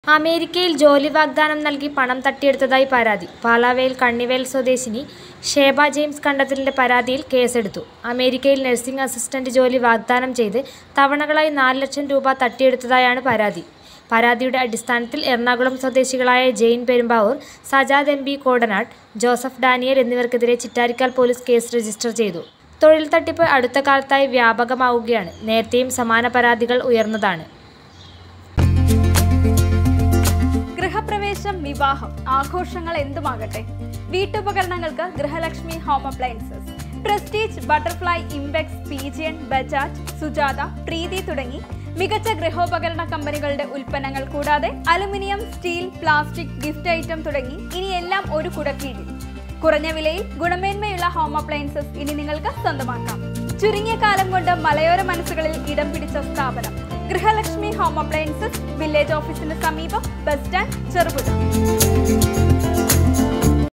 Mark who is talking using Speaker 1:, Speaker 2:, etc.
Speaker 1: അമേരിക്കയിൽ ജോലി വാഗ്ദാനം നൽകി പണം തട്ടിയെടുത്തതായി പരാതി പാലാവേൽ കണ്ണിവേൽ സ്വദേശിനി ഷേബ ജെയിംസ് കണ്ടത്തിലിന്റെ പരാതിയിൽ കേസെടുത്തു അമേരിക്കയിൽ നഴ്സിംഗ് അസിസ്റ്റന്റ് ജോലി വാഗ്ദാനം ചെയ്ത് തവണകളായി നാല് ലക്ഷം രൂപ തട്ടിയെടുത്തതായാണ് പരാതി പരാതിയുടെ അടിസ്ഥാനത്തിൽ എറണാകുളം സ്വദേശികളായ Jain Perumbavoor Sajad M B Kodanad Joseph Daniel എന്നിവർക്കെതിരെ ചിറ്റാരിക്കാൽ പോലീസ് കേസ് രജിസ്റ്റർ ചെയ്തു തൊഴിൽ തട്ടിപ്പ് അടുത്ത കാലത്തായി വ്യാപകമാവുകയാണ് നേരത്തെയും സമാന പരാതികൾ ഉയർന്നതാണ്
Speaker 2: ഗൃഹപ്രവേശം വിവാഹം ആഘോഷങ്ങൾ എന്തുമാകട്ടെ വീട്ടുപകരണങ്ങൾക്ക് Grihalakshmi home appliances Prestige Butterfly Impex Pigeon Bajaj Sujata Preethi തുടങ്ങി മികച്ച ഗൃഹോപകരണ കമ്പനികളുടെ ഉൽപ്പന്നങ്ങൾ കൂടാതെ aluminium steel plastic gift item തുടങ്ങി ഇനി എല്ലാം ഒരു കുടക്കീഴിൽ കുറഞ്ഞ വിലയിൽ ഗുണമേന്മയുള്ള ഹോം അപ്ലയൻസസ് ഇനി നിങ്ങൾക്ക് സ്വന്തമാക്കാം ചുരുങ്ങിയ കാലം കൊണ്ട് മലയോര മനസ്സുകളിൽ ഇടം പിടിച്ച സ്ഥാപനം ഗൃഹലക്ഷ്മി ഹോം അപ്ലയൻസസ് വില്ലേജ് ഓഫീസിന് സമീപം ബസ് സ്റ്റാൻഡ് ചെറുപുഴ